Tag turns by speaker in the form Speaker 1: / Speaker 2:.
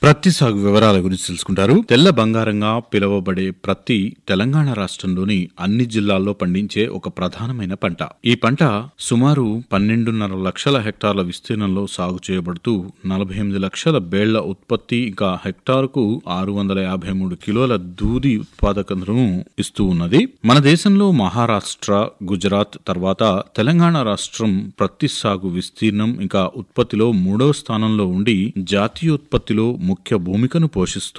Speaker 1: ప్రత్తి సాగు వివరాల గురించి తెలుసుకుంటారు తెల్ల బంగారంగా పిలువబడే ప్రత్తి తెలంగాణ రాష్ట్రంలోని అన్ని జిల్లాల్లో పండించే ఒక ప్రధానమైన పంట ఈ పంట సుమారు పన్నెండున్నర లక్షల హెక్టార్ల విస్తీర్ణంలో సాగు చేయబడుతూ నలభై ఎనిమిది లక్షల బేళ్ల ఉత్పత్తి ఇంకా హెక్టారుకు ఆరు వందల యాభై మూడు కిలోల దూది ఉత్పాదకతను ఇస్తూ ఉన్నది మన దేశంలో మహారాష్ట్ర గుజరాత్ తర్వాత తెలంగాణ రాష్ట్రం ప్రత్తి సాగు విస్తీర్ణం ఇంకా ఉత్పత్తిలో మూడవ స్థానంలో ఉండి జాతీయోత్పత్తిలో ముఖ్య భూమికను పోషిస్తుంది